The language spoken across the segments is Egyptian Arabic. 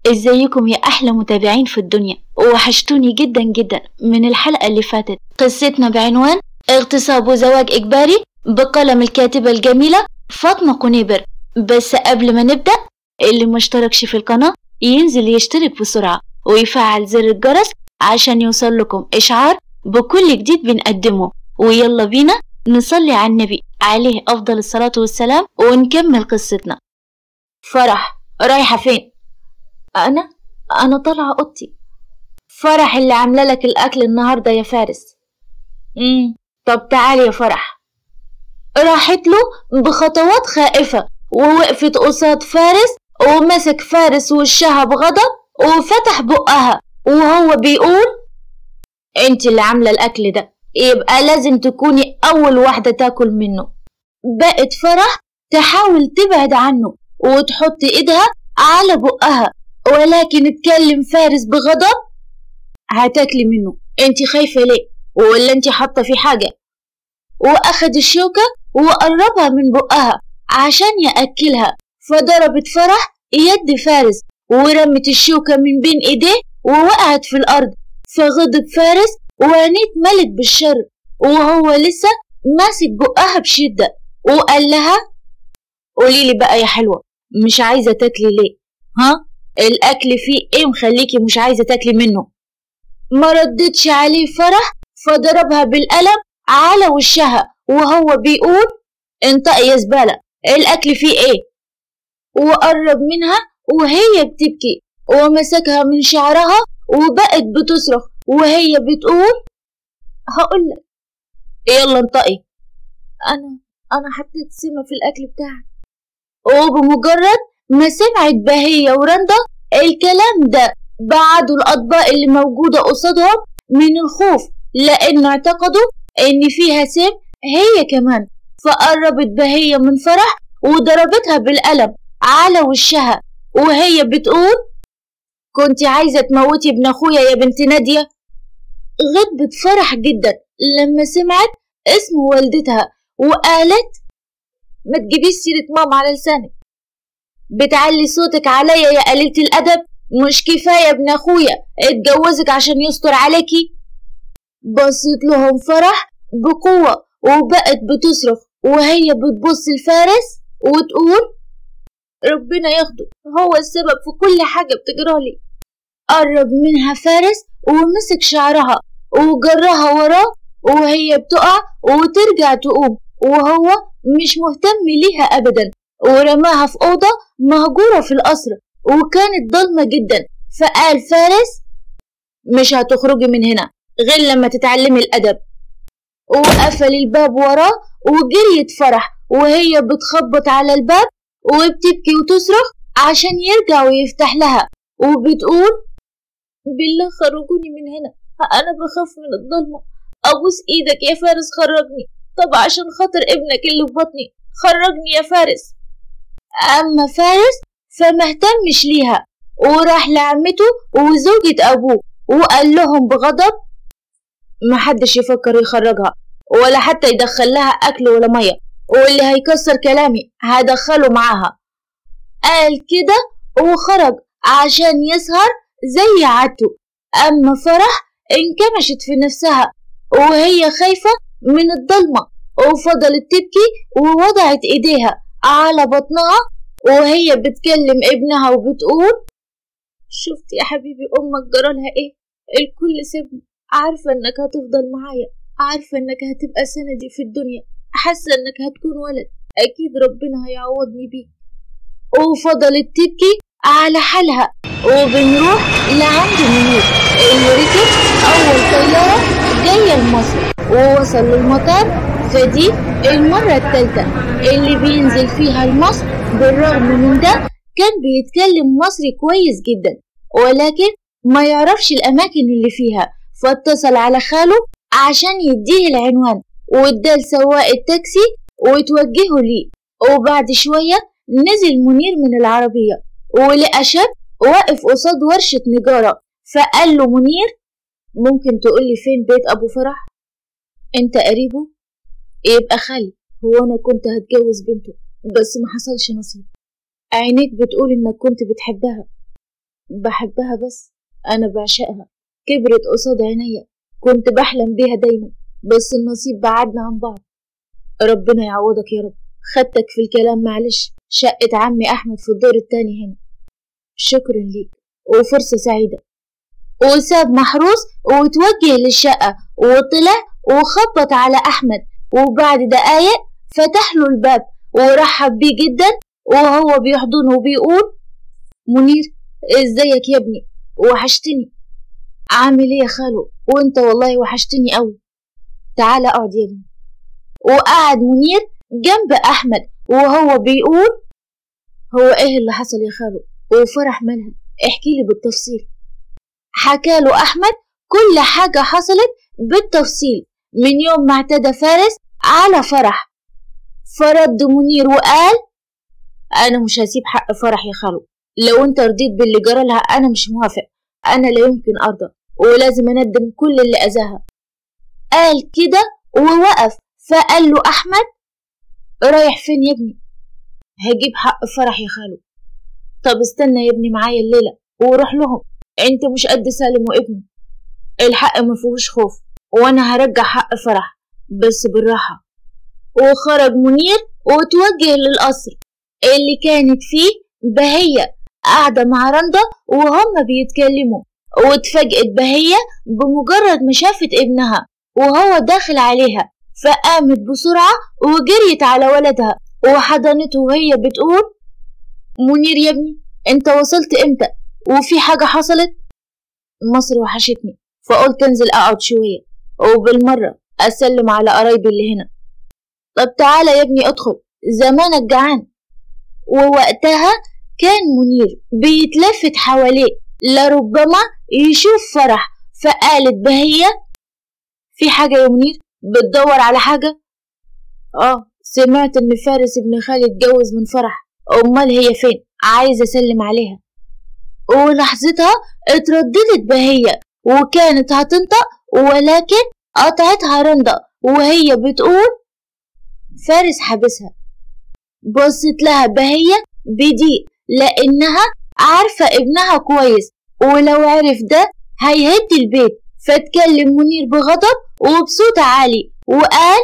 ازيكم يا احلى متابعين في الدنيا وحشتوني جدا جدا من الحلقة اللي فاتت قصتنا بعنوان اغتصاب وزواج اجباري بقلم الكاتبة الجميلة فاطمة قنيبر بس قبل ما نبدأ اللي مشتركش في القناة ينزل يشترك بسرعة ويفعل زر الجرس عشان يوصل لكم إشعار بكل جديد بنقدمه ويلا بينا نصلي على النبي عليه أفضل الصلاة والسلام ونكمل قصتنا فرح رايحة فين؟ أنا؟ أنا طالعة أوضتي فرح اللي عاملة لك الأكل النهاردة يا فارس امم طب تعالي يا فرح راحت له بخطوات خائفة ووقفت قصاد فارس ومسك فارس وشها بغضب وفتح بقها وهو بيقول انت اللي عاملة الأكل ده يبقى لازم تكوني أول واحدة تاكل منه بقت فرح تحاول تبعد عنه وتحط إيدها على بقها ولكن اتكلم فارس بغضب هتاكلي منه انت خايفة ليه ولا انت حاطة في حاجة وأخد الشوكة وقربها من بقها عشان يأكلها فضربت فرح يد فارس ورمت الشوكة من بين ايديه ووقعت في الأرض فغضب فارس وعينيه اتملت بالشر وهو لسه ماسك بقها بشدة وقال لها قوليلي بقى يا حلوة مش عايزة تاكلي ليه ها الأكل فيه ايه مخليكي مش عايزة تاكلي منه ما ردتش عليه فرح فضربها بالقلم على وشها وهو بيقول انطقي يا زبالة الأكل فيه ايه وقرب منها وهي بتبكي ومسكها من شعرها وبقت بتصرخ وهي بتقول هقولك يلا انطقي انا انا حطيت سمة في الاكل بتاعك وبمجرد ما سمعت بهية ورندا الكلام ده بعدوا الأطباق اللي موجودة قصادهم من الخوف لأن اعتقدوا إن فيها سم هي كمان فقربت بهية من فرح وضربتها بالقلم على وشها وهي بتقول كنت عايزة تموتي ابن أخويا يا بنت نادية غضبت فرح جدا لما سمعت اسم والدتها وقالت ما تجيبيش سيرة ماما على لسانك بتعلي صوتك عليا يا قليلة الأدب مش كفاية ابن أخويا اتجوزك عشان يستر عليكي بصت لهم فرح بقوة وبقت بتصرخ وهي بتبص لفارس وتقول ربنا ياخده هو السبب في كل حاجة بتجرالي قرب منها فارس ومسك شعرها وجرها وراه وهي بتقع وترجع تقوم وهو مش مهتم ليها أبدا ورماها في أوضة مهجورة في القصر وكانت ضلمة جدا فقال فارس مش هتخرجي من هنا غير لما تتعلمي الأدب وقفل الباب وراه وجريت فرح وهي بتخبط على الباب وبتبكي وتصرخ عشان يرجع ويفتح لها وبتقول بالله خرجوني من هنا أنا بخاف من الضلمة أبوس إيدك يا فارس خرجني طب عشان خاطر ابنك اللي في بطني خرجني يا فارس أما فارس فمهتمش ليها وراح لعمته وزوجة أبوه وقال لهم بغضب محدش يفكر يخرجها ولا حتى يدخل لها أكل ولا مية واللي هيكسر كلامي هدخله معاها قال كده وخرج عشان يسهر زي عادته أما فرح انكمشت في نفسها وهي خايفة من الضلمة وفضلت تبكي ووضعت ايديها على بطنها وهي بتكلم ابنها وبتقول شفت يا حبيبي امك جرالها ايه الكل سابني عارفة انك هتفضل معايا عارفة انك هتبقى سندي في الدنيا حاسة انك هتكون ولد اكيد ربنا هيعوضني بيك وفضلت تبكي على حالها وبنروح لعند منير اللي ركب اول طيارة جاية لمصر ووصل للمطار فدي المرة التالتة اللي بينزل فيها لمصر بالرغم من ده كان بيتكلم مصري كويس جدا ولكن ما يعرفش الأماكن اللي فيها فاتصل على خاله عشان يديه العنوان واداه لسواق التاكسي وتوجهه ليه وبعد شوية نزل منير من العربية ولقى شاب واقف قصاد ورشة نجارة فقال له منير ممكن تقولي فين بيت أبو فرح؟ أنت قريبه؟ يبقى خالي هو أنا كنت هتجوز بنته بس ما حصلش نصيب عينيك بتقول إنك كنت بتحبها بحبها بس أنا بعشقها كبرت قصاد عينيا كنت بحلم بيها دايما بس النصيب بعدنا عن بعض ربنا يعوضك يا رب خدتك في الكلام معلش شقة عمي أحمد في الدور التاني هنا شكرا ليك وفرصة سعيدة وساب محروس وتوجه للشقة وطلع وخبط على أحمد وبعد دقايق فتح له الباب ورحب بيه جدا وهو بيحضنه وبيقول منير ازيك يا ابني وحشتني عامل ايه يا خالو وانت والله وحشتني قوي تعال اقعد يا ابني وقعد منير جنب احمد وهو بيقول هو ايه اللي حصل يا خالو وفرح مالها احكي لي بالتفصيل حكى له احمد كل حاجة حصلت بالتفصيل من يوم ما اعتدى فارس على فرح فرد منير وقال انا مش هسيب حق فرح يا خالو لو انت رضيت باللي جرى لها انا مش موافق انا لا يمكن ارضى ولازم اندم كل اللي اذاها قال كده ووقف فقال له احمد رايح فين يا ابني هجيب حق فرح يا خالو طب استنى يا ابني معايا الليلة وروح لهم انت مش قد سالم وابنه الحق ما فيهوش خوف وانا هرجع حق فرح بس بالراحة وخرج منير وتوجه للقصر اللي كانت فيه بهية قاعدة مع رندا وهم بيتكلموا واتفاجئت بهية بمجرد ما شافت ابنها وهو داخل عليها فقامت بسرعة وجريت على ولدها وحضنته وهي بتقول منير يا ابني انت وصلت امتى وفي حاجة حصلت مصر وحشتني فقلت انزل اقعد شوية وبالمرة اسلم على قرايبي اللي هنا طب تعالى يا ابني ادخل زمانك جعان ووقتها كان منير بيتلفت حواليه لربما يشوف فرح فقالت بهية في حاجة يا منير بتدور على حاجة اه سمعت ان فارس ابن خالي اتجوز من فرح امال هي فين عايزة اسلم عليها ولحظتها اترددت بهية وكانت هتنطق ولكن قطعتها رندا وهي بتقول فارس حبسها بصت لها بهية بضيق لأنها عارفة ابنها كويس ولو عرف ده هيهد البيت فاتكلم منير بغضب وبصوت عالي وقال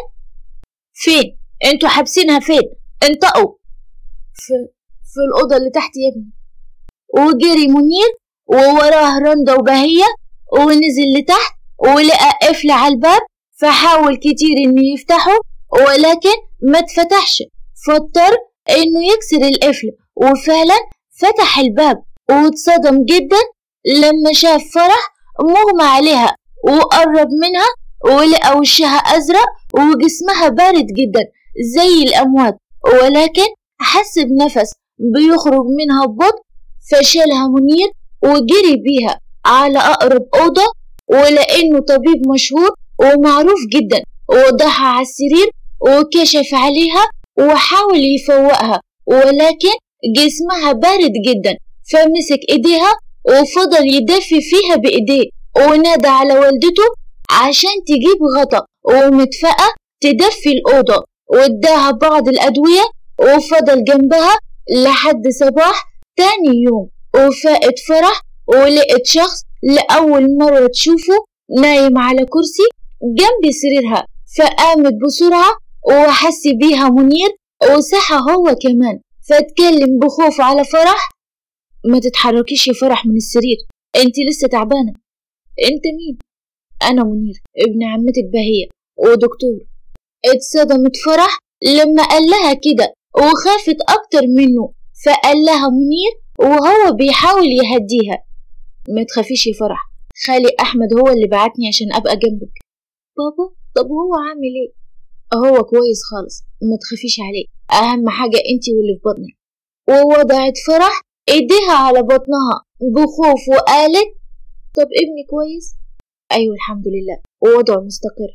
فين انتوا حابسينها فين انطقوا في, في الأوضة اللي تحت يا ابني وجري منير ووراه رندا وبهية ونزل لتحت ولقى قفل على الباب فحاول كتير انه يفتحه ولكن ما اتفتحش فاضطر انه يكسر القفل وفعلا فتح الباب واتصدم جدا لما شاف فرح مغمى عليها وقرب منها ولقى وشها أزرق وجسمها بارد جدا زي الأموات ولكن حس بنفس بيخرج منها ببطء فشالها منير وجري بيها على أقرب أوضة ولأنه طبيب مشهور ومعروف جدا وضعها على السرير وكشف عليها وحاول يفوقها ولكن جسمها بارد جدا فمسك ايديها وفضل يدفي فيها بايديه ونادى على والدته عشان تجيب غطا ومدفأة تدفي الأوضة واداها بعض الأدوية وفضل جنبها لحد صباح تاني يوم وفاقت فرح ولقت شخص لأول مرة تشوفه نايم على كرسي جنب سريرها فقامت بسرعة وحس بيها منير وصحى هو كمان فاتكلم بخوف على فرح ما تتحركيش يا فرح من السرير انت لسه تعبانة انت مين انا منير ابن عمتك بهية ودكتور اتصدمت فرح لما قال لها كده وخافت اكتر منه فقال لها منير وهو بيحاول يهديها ما تخافيش يا فرح خالي احمد هو اللي بعتني عشان ابقى جنبك بابا طب هو عامل ايه هو كويس خالص ما تخافيش عليه اهم حاجة انتي واللي في بطنك ووضعت فرح ايديها على بطنها بخوف وقالت طب ابني كويس ايوه الحمد لله ووضعه مستقر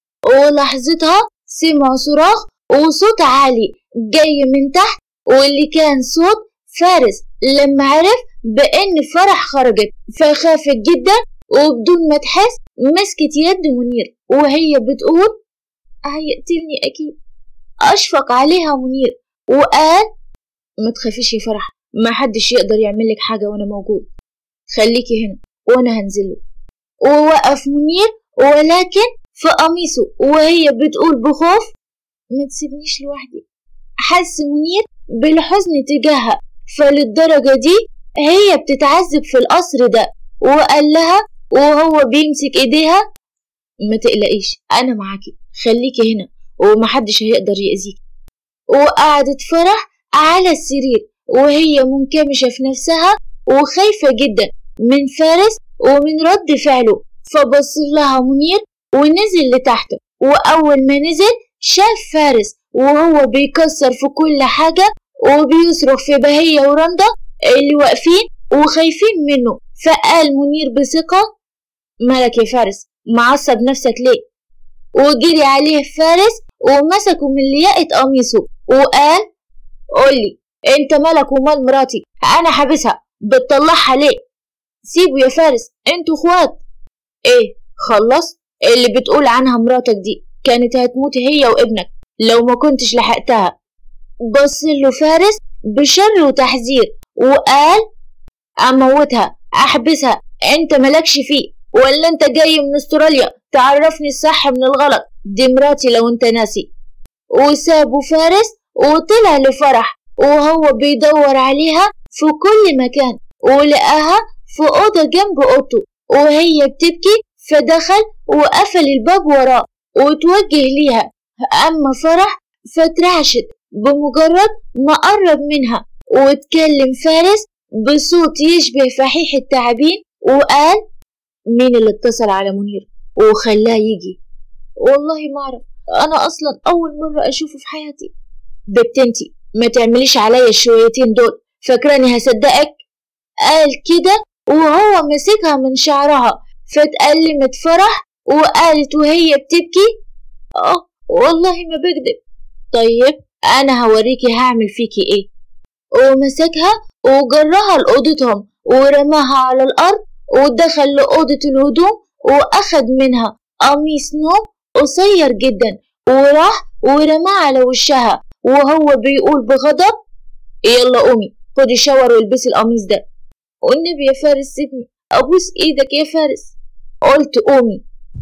ولحظتها سمعوا صراخ وصوت عالي جاي من تحت واللي كان صوت فارس لما عرف بان فرح خرجت فخافت جدا وبدون ما تحس مسكت يد منير وهي بتقول هيقتلني اكيد اشفق عليها منير وقال ما تخافيش يا فرح ما حدش يقدر يعمل لك حاجة وانا موجود خليكي هنا وانا هنزله ووقف منير ولكن في قميصه وهي بتقول بخوف ما تسيبنيش لوحدي حس منير بالحزن تجاهها فللدرجة دي هي بتتعذب في القصر ده وقال لها وهو بيمسك ايديها ما تقلقيش انا معاكي خليكي هنا ومحدش هيقدر يأذيك وقعدت فرح على السرير وهي منكمشة في نفسها وخايفة جدا من فارس ومن رد فعله فبص لها منير ونزل لتحت وأول ما نزل شاف فارس وهو بيكسر في كل حاجة وبيصرخ في بهية ورندا اللي واقفين وخايفين منه فقال منير بثقة مالك يا فارس معصب نفسك ليه وجري عليه فارس ومسكه من لياقة قميصه وقال قولي انت مالك ومال مراتي انا حابسها بتطلعها ليه سيبه يا فارس انتوا اخوات ايه خلصت اللي بتقول عنها مراتك دي كانت هتموت هي وابنك لو ما كنتش لحقتها بص له فارس بشر وتحذير وقال اموتها احبسها انت مالكش فيه ولا انت جاي من استراليا تعرفني الصح من الغلط دي مراتي لو انت ناسي وسابوا فارس وطلع لفرح وهو بيدور عليها في كل مكان ولقاها في أوضة جنب أوضته وهي بتبكي فدخل وقفل الباب وراه وتوجه ليها أما فرح فترعشت بمجرد ما قرب منها واتكلم فارس بصوت يشبه فحيح التعابين وقال مين اللي اتصل على منير وخلاه يجي والله ما اعرف انا اصلا اول مره اشوفه في حياتي بنتي ما تعمليش عليا الشويتين دول فاكراني هصدقك قال كده وهو مسكها من شعرها فاتألمت فرح وقالت وهي بتبكي اه والله ما بكدب طيب انا هوريكي هعمل فيكي ايه ومسكها وجرها لأوضتهم ورماها على الأرض ودخل لأوضة الهدوم وأخد منها قميص نوم قصير جدا وراح ورماه على وشها وهو بيقول بغضب يلا قومي خدي شاور والبسي القميص ده والنبي يا فارس سيبني أبوس إيدك يا فارس قلت قومي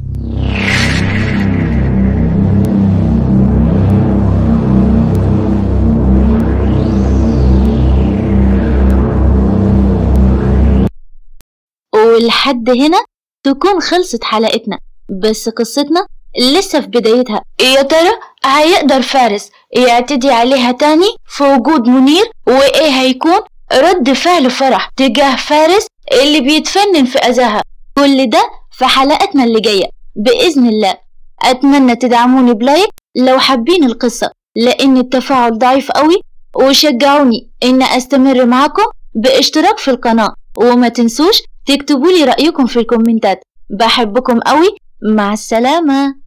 ولحد هنا تكون خلصت حلقتنا بس قصتنا لسه في بدايتها يا ترى هيقدر فارس يعتدي عليها تاني في وجود منير وايه هيكون رد فعل فرح تجاه فارس اللي بيتفنن في أذاها كل ده في حلقتنا اللي جاية بإذن الله أتمنى تدعموني بلايك لو حابين القصة لأن التفاعل ضعيف قوي وشجعوني إن أستمر معكم باشتراك في القناة وما تنسوش تكتبوا لي رأيكم في الكومنتات بحبكم قوي مع السلامة